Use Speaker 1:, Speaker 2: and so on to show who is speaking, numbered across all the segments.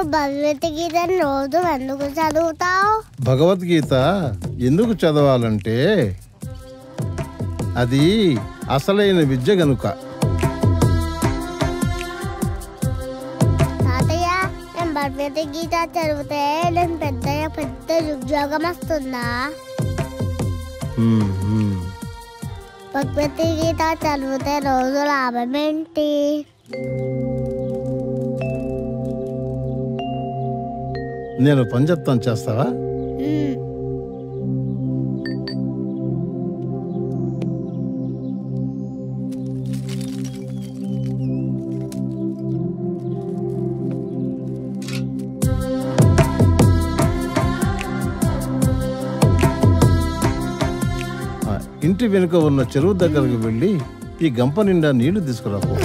Speaker 1: భగవద్గీతను రోజు ఎందుకు చదువుతావు
Speaker 2: భగవద్గీత ఎందుకు చదవాలంటే అది అసలైన విద్య గనుక
Speaker 1: తాతయ్య నేను భగవద్గీత చదివితే నేను పెద్ద పెద్ద ఉద్యోగం వస్తుందా
Speaker 2: హ్మ్, హ్మ్.
Speaker 1: భగవద్గీత చదివితే రోజు లాభం ఏంటి
Speaker 2: నేను పని చెప్తాను చేస్తావా
Speaker 1: మ్మ్.
Speaker 2: ఆ, ఇంటి వెనుక ఉన్న చెరువు దగ్గరకు వెళ్ళి ఈ గంప నిండా నీళ్లు తీసుకురాపో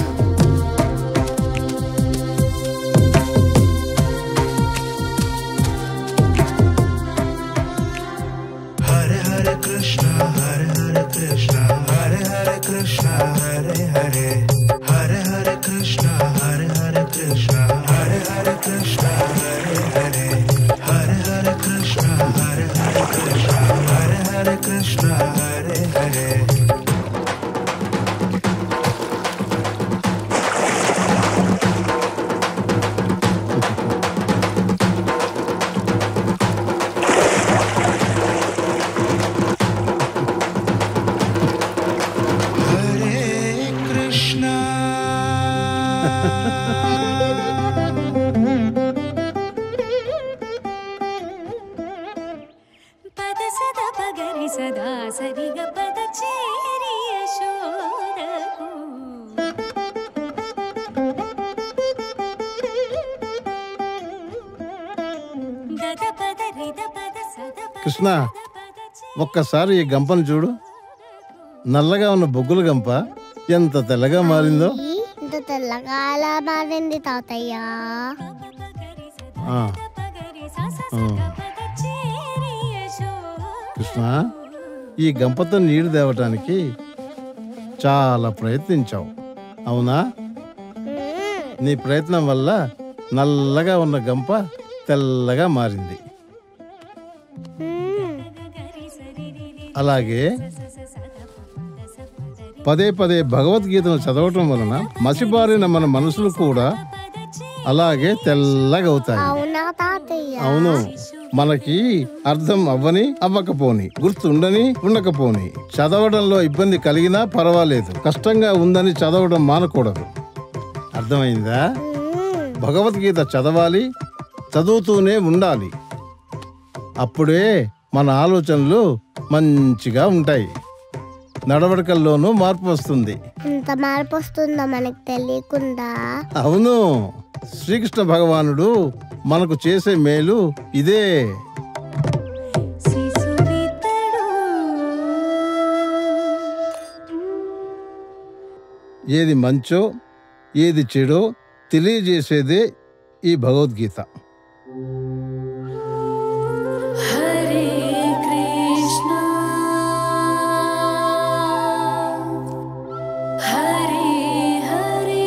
Speaker 3: हरे हरे कृष्णा हरे हरे कृष्णा हरे हरे कृष्णा हरे हरे हरे हरे कृष्णा हरे हरे कृष्णा हरे हरे कृष्णा हरे हरे हरे हरे कृष्णा हरे हरे कृष्णा हरे हरे कृष्णा हरे हरे हरे कृष्णा
Speaker 4: పద సద పగరి సదా సరిగ పద చేరి యశోదకు గద పద రిద పద సద పద
Speaker 2: కృష్ణ
Speaker 4: పద చే
Speaker 2: ఒక్కసారి ఈ గంపను చూడు నల్లగా ఉన్న బొగ్గుల గంప ఎంత తెల్లగా మారిందో
Speaker 1: ఈ ఇంత తెల్లగా ఎలా మారింది తాతయ్య
Speaker 4: పగరి సద
Speaker 2: ఆ,
Speaker 4: పగరి స స సద పద చేరి యశోదకు
Speaker 2: కృష్ణ ఈ గంపతో నీళ్లు తేవటానికి చాలా ప్రయత్నించావు అవునా
Speaker 1: మ్మ్.
Speaker 2: నీ ప్రయత్నం వల్ల నల్లగా ఉన్న గంప తెల్లగా మారింది
Speaker 1: మ్మ్.
Speaker 2: అలాగే పదే పదే భగవద్గీతను చదవటం వలన మసిబారిన మన మనసులు కూడా అలాగే తెల్లగా అవుతాయి
Speaker 1: అవునా తాతయ్య
Speaker 2: అవును మనకి అర్థం అవ్వని అవ్వకపోని గుర్తుండని ఉండకపోని చదవడంలో ఇబ్బంది కలిగినా పర్వాలేదు కష్టంగా ఉందని చదవడం మానకూడదు అర్థమైందా
Speaker 1: మ్మ్.
Speaker 2: భగవద్గీత చదవాలి చదువుతూనే ఉండాలి అప్పుడే మన ఆలోచనలు మంచిగా ఉంటాయి నడవడికల్లోనూ మార్పు వస్తుంది
Speaker 1: ఇంత మార్పు వస్తుందో మనకు తెలియకుండా
Speaker 2: అవును శ్రీకృష్ణ భగవానుడు మనకు చేసే మేలు ఇదే
Speaker 4: శిశువితడు
Speaker 2: ఏది మంచో ఏది చెడో తెలియజేసేదే ఈ భగవద్గీత
Speaker 4: హరే కృష్ణ హరే హరే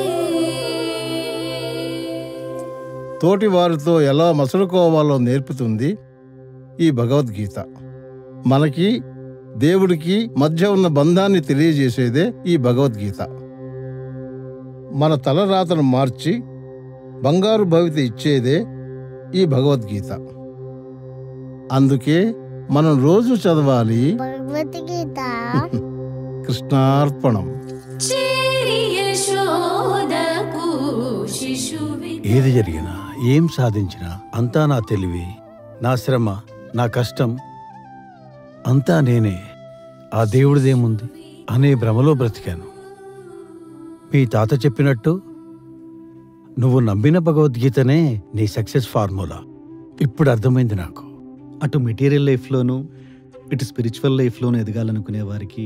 Speaker 2: తోటి వారితో ఎలా మసలుకోవాలో నేర్పుతుంది ఈ భగవద్గీత మనకి దేవుడికి మధ్య ఉన్న బంధాన్ని తెలియజేసేదే ఈ భగవద్గీత మన తలరాతను మార్చి బంగారు భవిత ఇచ్చేదే ఈ భగవద్గీత అందుకే మనం రోజు చదవాలి
Speaker 1: భగవద్గీత
Speaker 2: కృష్ణార్పణం
Speaker 4: చేరి యశోదకు శిశువి
Speaker 5: ఏది జరిగినా ఏం సాధించినా అంతా నా తెలివి నా శ్రమ నా కష్టం అంతా నేనే ఆ దేవుడిదేముంది అనే భ్రమలో బ్రతికాను మీ తాత చెప్పినట్టు నువ్వు నమ్మిన భగవద్గీతనే నీ సక్సెస్ ఫార్ములా ఇప్పుడు అర్థమైంది నాకు
Speaker 6: అటు మెటీరియల్ లైఫ్లోనూ ఇటు స్పిరిచువల్ లైఫ్లోనూ ఎదగాలనుకునే వారికి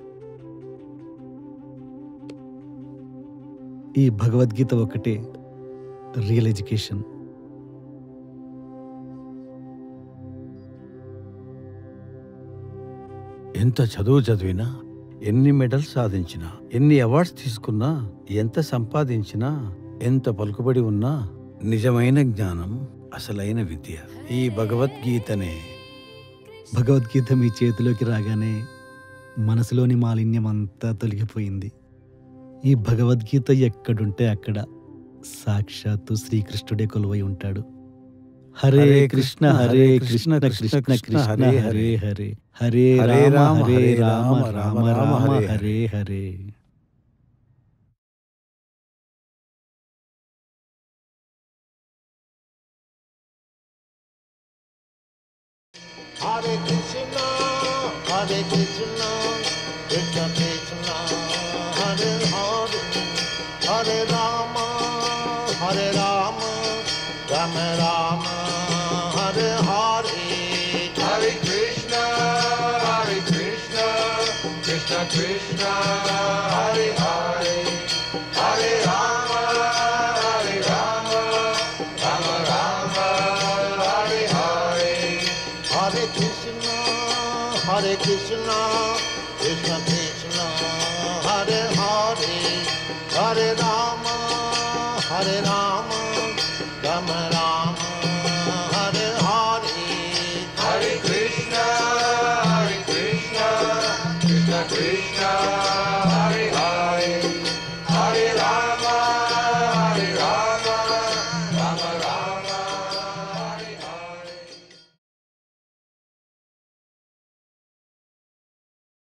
Speaker 6: ఈ భగవద్గీత ఒకటే రియల్ ఎడ్యుకేషన్
Speaker 5: ఎంత చదువు చదివినా ఎన్ని మెడల్స్ సాధించినా ఎన్ని అవార్డ్స్ తీసుకున్నా ఎంత సంపాదించినా ఎంత పలుకుబడి ఉన్నా నిజమైన జ్ఞానం అసలైన విద్య ఈ భగవద్గీతనే
Speaker 6: భగవద్గీత మీ చేతిలోకి రాగానే మనసులోని మాలిన్యం అంతా తొలగిపోయింది ఈ భగవద్గీత ఎక్కడుంటే అక్కడ సాక్షాత్తు శ్రీకృష్ణుడే కొలువై ఉంటాడు Hare Krishna Hare Krishna Krishna Krishna Hare Hare Hare Hare Rama Hare Rama Rama Rama Hare Hare
Speaker 7: Hare Krishna, Hare Krishna, Krishna Krishna, Hare Hare, Hare Rama, Hare Rama, Rama Rama, Hare Hare. Hare Krishna, Hare Krishna, Krishna Krishna, Hare Hare, Hare Rama, Hare Rama, Rama Rama, Hare Hare. Hare Krishna, Hare Krishna, Krishna Krishna, Hare Hare, Hare Rama, Hare Rama,